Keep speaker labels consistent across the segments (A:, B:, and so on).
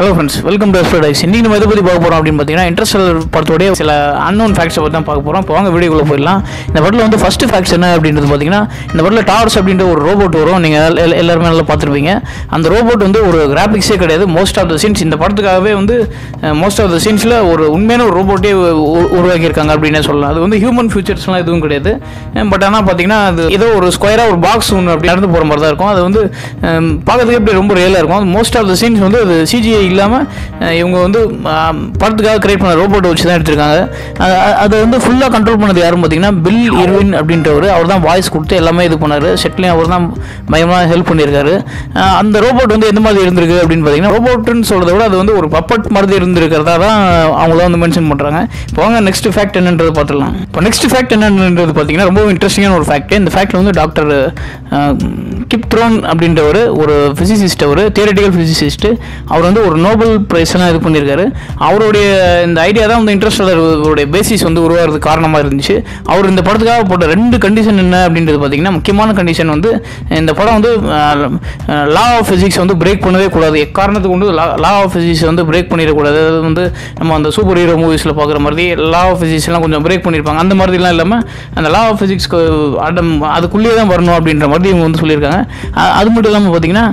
A: hello friends welcome to surprise இன்னைக்கு நம்ம எதை பற்றி பார்க்க போகிறோம் அப்படின்னு பார்த்தீங்கன்னா இன்ட்ரெஸ்டல் படத்தோடைய சில அன்னோன் ஃபேக்ட்ஸை பற்றி தான் பார்க்க போகிறோம் இப்போ வாங்க வீடியோக்குள்ளே போயிடலாம் இந்த படத்தில் வந்து ஃபஸ்ட்டு ஃபேக்ட்ஸ் என்ன அப்படின்றது பார்த்தீங்கன்னா இந்த படத்தில் டார்ஸ் அப்படின்ற ஒரு ரோபோட் வரும் நீங்கள் எல்லாருமே நல்லா பார்த்துருப்பீங்க அந்த ரோபோட் வந்து ஒரு கிராஃபிக்ஸே கிடையாது மோஸ்ட் ஆஃப் த சீன்ஸ் இந்த படத்துக்காகவே வந்து மோஸ்ட் ஆஃப் த சீன்ஸில் ஒரு உண்மையான ஒரு ரோபோட்டே உருவாக்கியிருக்காங்க அப்படின்னே சொல்லலாம் அது வந்து ஹியூமன் ஃபியூச்சர்ஸ்லாம் எதுவும் கிடையாது பட் ஆனால் பார்த்தீங்கன்னா அது ஏதோ ஒரு ஸ்கொயராக ஒரு பாக்ஸ் ஒன்று அப்படி நடந்து போகிற மாதிரி தான் இருக்கும் அது வந்து அஹ், பார்க்கறதுக்கு எப்படி ரொம்ப ரியலாக இருக்கும் மோஸ்ட் ஆஃப் த சீன்ஸ் வந்து அது சிஜிஐ இல்லாமல் இவங்க வந்து ஆம், படத்துக்காக கிரியேட் பண்ண ரோபோட் வச்சு தான் எடுத்திருக்காங்க அ- அ- அதை வந்து ஃபுல்லாக கண்ட்ரோல் பண்ணது யாருன்னு பார்த்தீங்கன்னா பில் இர்வின் அப்படின்றவர் அவர் தான் வாய்ஸ் கொடுத்து எல்லாமே இது பண்ணார் செட்லையும் அவர் தான் பயமாக ஹெல்ப் பண்ணியிருக்காரு அஹ், அந்த ரோபோட் வந்து எந்த மாதிரி இருந்திருக்கு அப்படின்னு பார்த்தீங்கன்னா ரோபோட்னு சொல்கிறத விட அது வந்து ஒரு பப்பட் மாதிரி இருந்திருக்கிறதா தான் அவங்கள வந்து மென்ஷன் பண்ணுறாங்க இப்போ வாங்க நெக்ஸ்ட் ஃபேக்ட் என்னன்றது பார்த்துடலாம் இப்போ நெக்ஸ்ட் ஃபேக்ட் என்னன்றது பார்த்தீங்கன்னா ரொம்ப இன்ட்ரெஸ்டிங்கான ஒரு ஃபேக்ட் இந்த ஃபேக்ட் வந்து டாக்டர் கிப்த்ரோன் அப்படின்றவர் ஒரு ஃபிசிசிஸ்ட் அவர் தியரட்டிக்கல் ஃபிசிசிஸ்ட் அவர் வந்து ஒரு நோபல் ப்ரைஸ்லாம் இது பண்ணியிருக்காரு அவருடைய இந்த ஐடியா தான் வந்து இன்ட்ரெஸ்டோடைய பேசிஸ் வந்து உருவாகிறதுக்கு காரணமாக இருந்துச்சு அவர் இந்த படத்துக்காக போட்ட ரெண்டு கண்டிஷன் என்ன அப்படின்றது பார்த்தீங்கன்னா முக்கியமான கண்டிஷன் வந்து இந்த படம் வந்து லா ஆஃப் ஃபிசிக்ஸ் வந்து பிரேக் பண்ணவே கூடாது எக்காரணத்துக்கு கொண்டு லா ஆஃப் ஃபிசிக்ஸ் வந்து பிரேக் பண்ணிடக்கூடாது அது வந்து நம்ம அந்த சூப்பர் ஹீரோ மூவிஸில் பார்க்குற மாதிரி லா ஆஃப் ஃபிசிக்ஸ்லாம் கொஞ்சம் பிரேக் பண்ணியிருப்பாங்க அந்த மாதிரிலாம் இல்லாமல் அந்த லா ஆஃப் ஃபிசிக்ஸ்க்கு அடம் அதுக்குள்ளேயே தான் வரணும் அப்படின்ற மாதிரி இவங்க வந்து சொல்லியிருக்காங்க அ- அது மட்டும் இல்லாமல் பார்த்தீங்கன்னா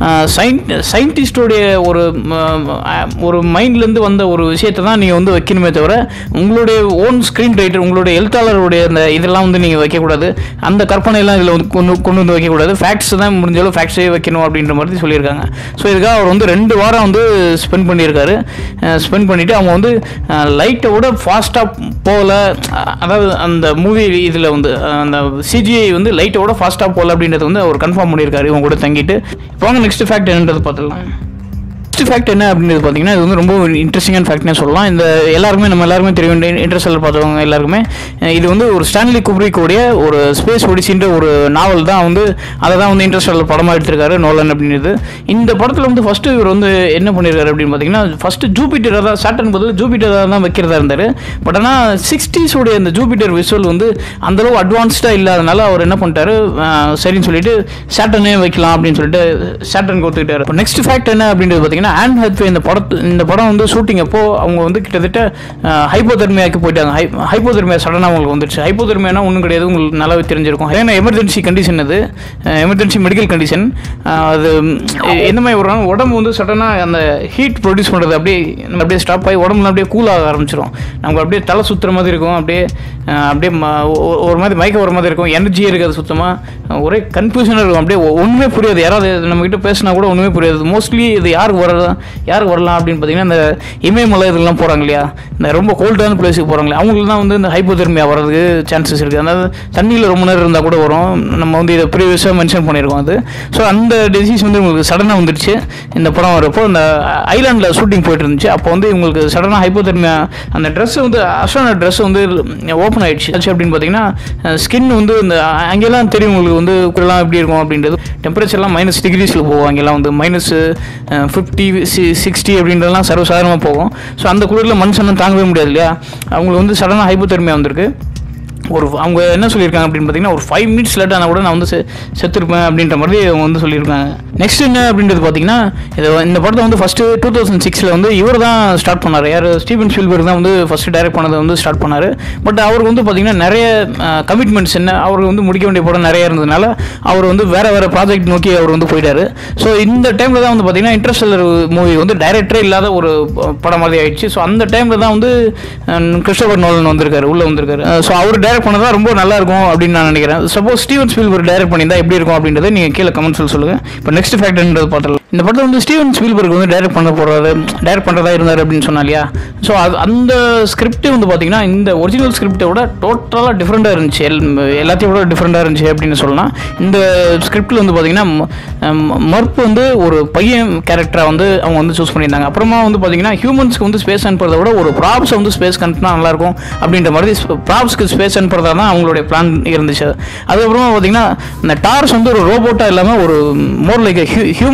A: சயின்டிஸ்டோடைய ஒரு ம, அ- ஒரு மைண்ட்லேருந்து வந்த ஒரு விஷயத்தை தான் நீங்கள் வந்து வைக்கணுமே தவிர உங்களுடைய ஓன் ஸ்க்ரீன் ரைட்டர் உங்களுடைய எழுத்தாளருடைய அந்த இதெல்லாம் வந்து நீங்கள் வைக்கக்கூடாது அந்த கற்பனையெல்லாம் இதில் வந்து கொண்டு கொண்டு வந்து வைக்கக்கூடாது ஃபேக்ட்ஸ் தான் முடிஞ்சாலும் ஃபேக்ட்ஸே வைக்கணும் அப்படின்ற மாதிரி சொல்லியிருக்காங்க ஸோ இதுக்காக அவர் வந்து ரெண்டு வாரம் வந்து ஸ்பெண்ட் பண்ணியிருக்காரு ஸ்பெண்ட் பண்ணிவிட்டு அவங்க வந்து லைட்டை விட ஃபாஸ்ட்டாக போகல அஹ், அதாவது அந்த மூவி இதில் வந்து அஹ், அந்த சிஜிஐ வந்து லைட்டை விட ஃபாஸ்ட்டாக போகல அப்படின்றது வந்து அவர் கன்ஃபார்ம் பண்ணியிருக்காரு இவங்க கூட தங்கிட்டு இப்போ வாங்க நெக்ஸ்ட் ஃபேக்ட் என்னன்றது பார்த்துடலாம் நெக்ஸ்ட் ஃபேக்ட் என்ன அப்படின்றது பார்த்தீங்கன்னா இது வந்து ரொம்ப இன்ட்ரெஸ்டிங்கான ஃபேக்ட்னே சொல்லலாம் இந்த எல்லாருக்குமே நம்ம எல்லாருமே தெரியும் இன்ட்ரெஸ்டில் பார்த்தவங்க எல்லாருக்குமே அஹ் இது வந்து ஒரு ஸ்டான்லி குப்ரிக்கோடைய ஒரு ஸ்பேஸ் ஒடிசின்ற ஒரு நாவல் தான் வந்து அதை தான் வந்து இன்ட்ரெஸ்டில் படமாக எடுத்திருக்காரு நோலன் அப்படின்றது இந்த படத்தில் வந்து ஃபஸ்ட்டு இவர் வந்து என்ன பண்ணியிருக்காரு அப்படின்னு பார்த்தீங்கன்னா ஃபஸ்ட்டு ஜூபிட்டர் தான் சாட்டன் பதில் ஜூபிட்டர் தான் வைக்கிறதா இருந்தார் பட் ஆனால் சிக்ஸ்டீஸோடைய அந்த ஜூபிட்டர் விஷுவல் வந்து அந்தளவு அட்வான்ஸ்டாக இல்லாதனால அவர் என்ன பண்ணிட்டாரு அஹ் சரின்னு சொல்லிட்டு சாட்டனே வைக்கலாம் அப்படின்னு சொல்லிட்டு சாட்டன் கொடுத்துக்கிட்டாரு இப்போ நெக்ஸ்ட் ஃபேக்ட் என்ன அப்படின்றது பார்த்தீங்கன்னா ஆன் ஹெத்வே இந்த படத்து இந்த படம் வந்து ஷூட்டிங் அப்போ அவங்க வந்து கிட்டத்தட்ட ஹைப்போதெர்மியாக்கு போயிட்டாங்க ஹை ஹைப்போதெர்மியா சடனாக அவங்களுக்கு வந்துருச்சு ஹைப்போதெர்மியானா ஒன்றும் கிடையாது உங்களுக்கு நல்லாவே தெரிஞ்சிருக்கும் ஏன்னா எமர்ஜென்சி கண்டிஷன் அது எமர்ஜென்சி மெடிக்கல் கண்டிஷன் அது ம், எந்த மாதிரி வரும் உடம்பு வந்து சடனாக அந்த ஹீட் ப்ரொடியூஸ் பண்ணுறது அப்படியே நம்ம அப்படியே ஸ்டாப் ஆகி உடம்புல அப்படியே கூல் ஆக ஆரம்பிச்சிடும் நமக்கு அப்படியே தலை சுற்றுற மாதிரி இருக்கும் அப்படியே அஹ், அப்படியே ம- ஒ- ஒரு மாதிரி மயக்க வர மாதிரி இருக்கும் எனர்ஜியே இருக்காது சுத்தமாக ஒரே கன்ஃபியூஷனாக இருக்கும் அப்படியே ஒ- ஒண்ணுமே புரியாது யாராவது நம்மக்கிட்ட பேசினா கூட ஒன்றுமே புரியாது மோஸ்ட்லி இது யாருக்கு வரலாம் யாருக்கு வரலாம் அப்படின்னு பார்த்தீங்கன்னா இந்த இமயமலை இதெல்லாம் போகிறாங்க இல்லையா இந்த ரொம்ப கோல்டான பிளேஸுக்கு போகிறாங்களே அவங்களுக்கு தான் வந்து இந்த ஹைப்போதெர்மியா வர்றதுக்கு சான்சஸ் இருக்குது அதாவது தண்ணியில் ரொம்ப நேரம் இருந்தால் கூட வரும் நம்ம வந்து இதை ப்ரீவியஸாக மென்ஷன் பண்ணியிருக்கோம் அது ஸோ அந்த டிசீஸ் வந்து உங்களுக்கு சடனாக வந்துடுச்சு இந்த படம் வரப்போ இந்த ஐலாண்டில் ஷூட்டிங் போயிட்டு இருந்துச்சு அப்போ வந்து இவங்களுக்கு சடனாக ஹைப்போதெர்மியா அந்த ட்ரெஸ் வந்து அஸ்ட்ரானட் ட்ரெஸ் வந்து ஓப்பன் ஆயிடுச்சு ஆச்சு அப்படின்னு பார்த்தீங்கன்னா ஸ்கின் வந்து இந்த அங்கெல்லாம் தெரியும் உங்களுக்கு வந்து இப்படிலாம் எப்படி இருக்கும் அப்படின்றது டெம்பரேச்சர்லாம் மைனஸ் டிகிரிஸில் போகும் அங்கெல்லாம் வந்து மைனஸ் ஃபிஃப்டி சிக்ஸ்டி அப்படின்றதெல்லாம் சர்வசாதாரணமாக போகும் ஸோ அந்த குளிரில் மனுஷனும் தாங்கவே முடியாது இல்லையா அவங்களுக்கு வந்து சடனாக ஹைப்போதெர்மியா வந்திருக்கு ஒரு அவங்க என்ன சொல்லியிருக்காங்க அப்படின்னு பார்த்தீங்கன்னா ஒரு ஃபைவ் மினிட்ஸ் லேட் ஆனால் கூட நான் வந்து செ செத்துருப்பேன் அப்படின்ற மாதிரி அவங்க வந்து சொல்லியிருக்காங்க நெக்ஸ்ட் என்ன அப்படின்றது பார்த்தீங்கன்னா இது இந்த படத்தை வந்து ஃபஸ்ட்டு டூ தௌசண்ட் சிக்ஸில் வந்து இவர் தான் ஸ்டார்ட் பண்ணார் யார் ஸ்டீவன் ஸ்பீல்பர்க் தான் வந்து ஃபஸ்ட்டு டைரக்ட் பண்ணதை வந்து ஸ்டார்ட் பண்ணார் பட் அவருக்கு வந்து பார்த்தீங்கன்னா நிறைய கமிட்மெண்ட்ஸ் என்ன அவருக்கு வந்து முடிக்க வேண்டிய படம் நிறைய இருந்ததுனால அவர் வந்து வேற வேற ப்ராஜெக்ட் நோக்கி அவர் வந்து போயிட்டாரு ஸோ இந்த டைமில் தான் வந்து பார்த்தீங்கன்னா இன்ட்ரெஸ்டல் மூவி வந்து டைரக்டரே இல்லாத ஒரு படம் மாதிரி ஆயிடுச்சு ஸோ அந்த டைமில் தான் வந்து அஹ், கிறிஸ்டோபர் நோலன் வந்திருக்காரு உள்ளே வந்திருக்காரு ஸோ அவர் டைரக்ட் பண்ணதா ரொம்ப நல்லா இருக்கும் அப்படின்னு நான் நினைக்கிறேன் சப்போஸ் ஸ்டீவன் ஸ்பீல்பர்க் டைரக்ட் பண்ணியிருந்தா எப்படி இருக்கும் அப்படின்றத நீங்கள் கீழே கமெண்ட்ஸில் சொல்லுங்கள் இப்போ நெக்ஸ்ட் ஃபேக்டர்ன்றது பார்த்துலாம் இந்த படத்தை வந்து ஸ்டீவன் ஸ்பீல்பர்க் வந்து டைரக்ட் பண்ண போகிறாரு டைரக்ட் பண்ணுறதா இருந்தார் அப்படின்னு சொன்னா இல்லையா ஸோ அது அந்த ஸ்கிரிப்ட் வந்து பார்த்தீங்கன்னா இந்த ஒரிஜினல் ஸ்கிரிப்டை விட டோட்டலாக டிஃப்ரெண்ட்டாக இருந்துச்சு எல் எல்லாத்தையும் விட டிஃப்ரெண்ட்டாக இருந்துச்சு அப்படின்னு சொல்லலாம் இந்த ஸ்கிரிப்டில் வந்து பார்த்தீங்கன்னா ம- ம- மர்ப் வந்து ஒரு பையன் கேரக்டராக வந்து அவங்க வந்து சூஸ் பண்ணியிருந்தாங்க அப்புறமா வந்து பார்த்தீங்கன்னா ஹியூமன்ஸ்க்கு வந்து ஸ்பேஸ் அனுப்புறதை விட ஒரு ப்ராப்ஸை வந்து ஸ்பேஸ் அனுப்புனா நல்லாயிருக்கும் அப்படின்ற மாதிரி ப்ராப்ஸ்க்கு ஸ்பேஸ் அனுப்புறதா தான் அவங்களுடைய பிளான் இருந்துச்சு அதுக்கப்புறமா பார்த்தீங்கன்னா இந்த டார்ஸ் வந்து ஒரு ரோபோட்டாக இல்லாமல் ஒரு மோர் லைக் ஹியூமனாய்டாக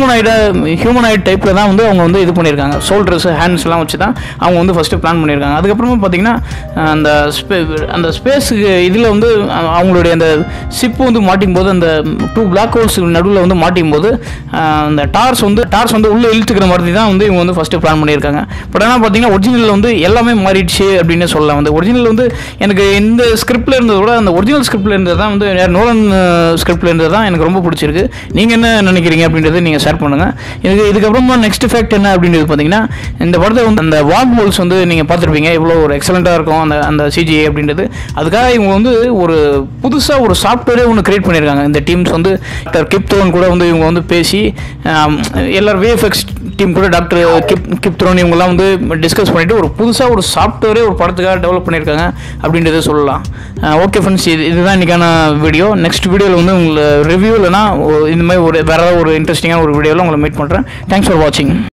A: ஹியூமனாய்ட் டைப்பில் தான் வந்து அவங்க வந்து இது பண்ணியிருக்காங்க ஷோல்டர்ஸ் ஹேண்ட்ஸ்லாம் வச்சு தான் அவங்க வந்து ஃபஸ்ட்டு பிளான் பண்ணியிருக்காங்க அதுக்கப்புறமா பார்த்தீங்கன்னா அந்த ஸ்பே அந்த ஸ்பேஸுக்கு இதில் வந்து அஹ், அவங்களுடைய அந்த ஷிப்பு வந்து மாட்டிக்கும் போது அந்த டூ பிளாக் ஹோல்ஸ் நடுவில் வந்து மாட்டிக்கும் போது அஹ், அந்த டார்ஸ் வந்து டார்ஸ் வந்து உள்ளே இழுத்துக்கிற மாதிரி தான் வந்து இவங்க வந்து ஃபஸ்ட்டு பிளான் பண்ணியிருக்காங்க பட் ஆனால் பார்த்தீங்கன்னா ஒரிஜினல் வந்து எல்லாமே மாறிடுச்சு அப்படின்னு சொல்லலாம் வந்து ஒரிஜினல் வந்து எனக்கு இந்த ஸ்கிரிப்டில் இருந்ததை விட அந்த ஒரிஜினல் ஸ்கிரிப்டில் இருந்தது தான் வந்து யார் நோலன் ஸ்கிரிப்டில் இருந்தது தான் எனக்கு ரொம்ப பிடிச்சிருக்கு நீங்கள் என்ன நினைக்கிறீங்க அப்படின்றத நீங்கள் ஷேர் பண்ணுங்கள் எனக்கு இதுக்கப்புறமா நெக்ஸ்ட் ஃபேக்ட் என்ன அப்படின்றது பார்த்தீங்கன்னா இந்த படத்தை வந்து அந்த வார்ம் ஹோல்ஸ் வந்து நீங்கள் பார்த்துருப்பீங்க எவ்வளோ ஒரு எக்ஸலண்ட்டாக இருக்கும் அந்த அந்த சிஜிஐ அப்படின்றது அதுக்காக இவங்க வந்து ஒரு புதுசாக ஒரு சாஃப்ட்வேரே ஒன்று கிரியேட் பண்ணியிருக்காங்க இந்த டீம்ஸ் வந்து டாக்டர் கிப்தோன் கூட வந்து இவங்க வந்து பேசி ஆம், எல்லாரும் விஎஃப்எக்ஸ் டீம் கூட டாக்டர் கிப் கிப்த்ரோன் இவங்கெல்லாம் வந்து டிஸ்கஸ் பண்ணிட்டு ஒரு புதுசாக ஒரு சாஃப்ட்வேரே ஒரு படத்துக்காக டெவலப் பண்ணியிருக்காங்க அப்படின்றத சொல்லலாம் ஓகே ஃப்ரெண்ட்ஸ் இது இதுதான் இன்றைக்கான வீடியோ நெக்ஸ்ட் வீடியோவில் வந்து உங்களை ரிவ்யூ இல்லைனா இந்த மாதிரி ஒரு வேறு ஏதாவது ஒரு இன்ட்ரெஸ்டிங்கான ஒரு வீடியோவில் உங்களை மீட் பண்ணுறேன் தேங்க்ஸ் ஃபார் வாட்சிங்